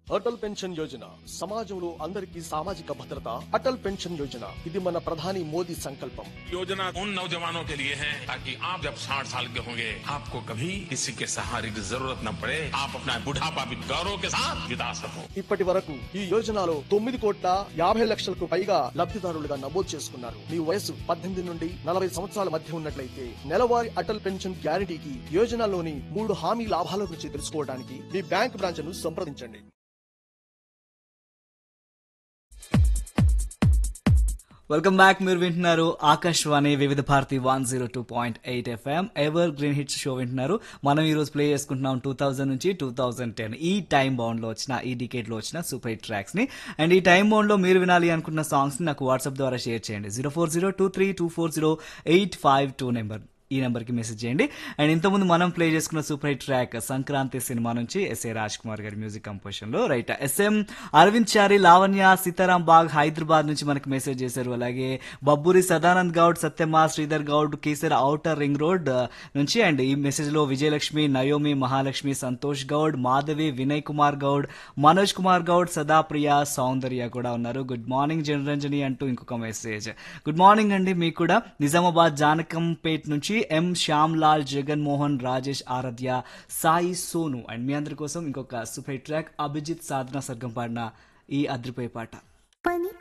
Atal pension Yojana సమాజంలో అందరికీ సామాజిక భద్రత అటల్ పెన్షన్ యోజన ఇది మన ప్రధాని మోదీ సంకల్పం योजना उन नौजवानों के लिए है ताकि आप जब 60 साल के होंगे आपको कभी किसी के सहारे की जरूरत न पड़े आप अपना बुढ़ापा भी गौरव के साथ बिता सको ఇప్పటి వరకు ఈ యోజనలో తొమ్మిది కోట్ల యాభై లక్షలకు పైగా లబ్ధిదారులుగా నమోదు చేసుకున్నారు మీ వయసు పద్దెనిమిది నుండి నలభై సంవత్సరాల మధ్య ఉన్నట్లయితే నెలవారీ అటల్ పెన్షన్ గ్యారంటీకి యోజనలోని మూడు హామీ లాభాల గురించి తెలుసుకోవడానికి మీ బ్యాంక్ బ్రాంచ్ ను సంప్రదించండి వెల్కమ్ బ్యాక్ మీరు వింటున్నారు Akashvani Vividh Bharati one zero two point eight FM evergreen hits show వింటున్నారు మనం ఈ రోజు ప్లే చేసుకుంటున్నాం టూ థౌజండ్ నుంచి టూ థౌజండ్ టెన్ ఈ టైం బౌండ్ లో వచ్చిన ఈ డికేట్ లో వచ్చిన సూపర్ హిట్ ట్రాక్స్ ని అండ్ ఈ టైం బౌండ్ లో మీరు వినాలి అనుకున్న సాంగ్స్ ని నాకు వాట్సాప్ ద్వారా షేర్ చేయండి zero four zero two three two four zero eight five two number ఈ నెంబర్కి మెసేజ్ చేయండి అండ్ ఇంతకుముందు మనం ప్లే చేసుకున్న super hit track Sankranti cinema నుంచి ఎస్ఏ రాజ్ కుమార్ గారి మ్యూజిక్ కంపోజిషన్ లో రైట్ ఎస్ఎం అరవింద్ చారి లావణ్య సీతారాం బాగ్ హైదరాబాద్ నుంచి మనకి మెసేజ్ చేశారు అలాగే బబ్బూరి సదానంద్ గౌడ్ సత్యమా Sridhar Goud Kesar outer ring road ఆ, నుంచి అండ్ ఈ మెసేజ్ లో విజయలక్ష్మి నయోమి మహాలక్ష్మి సంతోష్ గౌడ్ మాధవి వినయ్ కుమార్ గౌడ్ మనోజ్ కుమార్ గౌడ్ సదాప్రియ సౌందర్య కూడా ఉన్నారు గుడ్ మార్నింగ్ జనరంజని అంటూ ఇంకొక మెసేజ్ గుడ్ మార్నింగ్ అండి మీకు కూడా నిజామాబాద్ జానకంపేట్ నుంచి ఎం శ్యామ్ లాల్ జగన్ మోహన్ రాజేష్ ఆరాధ్య సాయి సోను అండ్ మీ అందరి కోసం ఇంకొక సూపర్ ట్రాక్ అభిజిత్ సాధన సర్గం పాడిన ఈ అద్రిపోయే పాట పని